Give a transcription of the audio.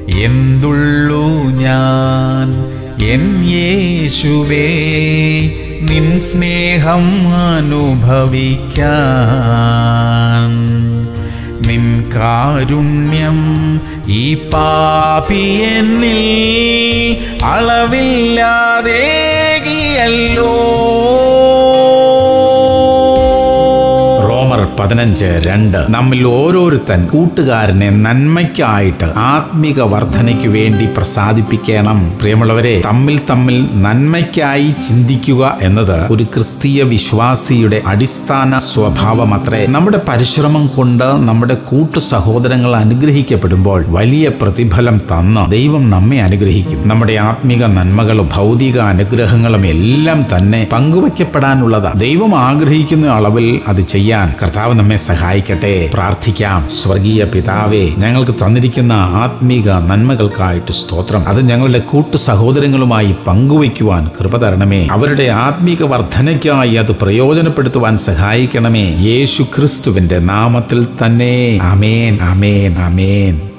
എന്തുള്ളൂ ഞാൻ എൻ യേശുവേ നിൻ സ്നേഹം അനുഭവിക്കാൻ നിൻ കാരുണ്യം ഈ പാപിയെന്നിൽ അളവില്ലാതേകിയല്ലോ റോമർ പതിനഞ്ച് രണ്ട് നമ്മിൽ ഓരോരുത്തൻ കൂട്ടുകാരനെ നന്മയ്ക്കായിട്ട് ആത്മിക വർധനയ്ക്ക് വേണ്ടി പ്രസാദിപ്പിക്കണം പ്രിയമുള്ളവരെ തമ്മിൽ തമ്മിൽ നന്മയ്ക്കായി ചിന്തിക്കുക എന്നത് ഒരു ക്രിസ്തീയ വിശ്വാസിയുടെ അടിസ്ഥാന സ്വഭാവമത്രേ നമ്മുടെ പരിശ്രമം കൊണ്ട് നമ്മുടെ കൂട്ടു സഹോദരങ്ങൾ അനുഗ്രഹിക്കപ്പെടുമ്പോൾ വലിയ പ്രതിഫലം തന്ന് ദൈവം നമ്മെ അനുഗ്രഹിക്കും നമ്മുടെ ആത്മിക നന്മകളും ഭൗതിക അനുഗ്രഹങ്ങളും എല്ലാം തന്നെ പങ്കുവയ്ക്കപ്പെടാനുള്ളത് ദൈവം ആഗ്രഹിക്കുന്ന അളവിൽ അത് ചെയ്യാൻ കർത്താവ് നമ്മെ സഹായിക്കട്ടെ പ്രാർത്ഥിക്കാം സ്വർഗീയ പിതാവേ ഞങ്ങൾക്ക് തന്നിരിക്കുന്ന ആത്മീക നന്മകൾക്കായിട്ട് സ്തോത്രം അത് ഞങ്ങളുടെ കൂട്ടു സഹോദരങ്ങളുമായി പങ്കുവയ്ക്കുവാൻ കൃപ തരണമേ അവരുടെ ആത്മീക വർധനയ്ക്കായി അത് പ്രയോജനപ്പെടുത്തുവാൻ സഹായിക്കണമേ യേശു ക്രിസ്തുവിന്റെ നാമത്തിൽ തന്നെ അമേൻ അമേൻ അമേൻ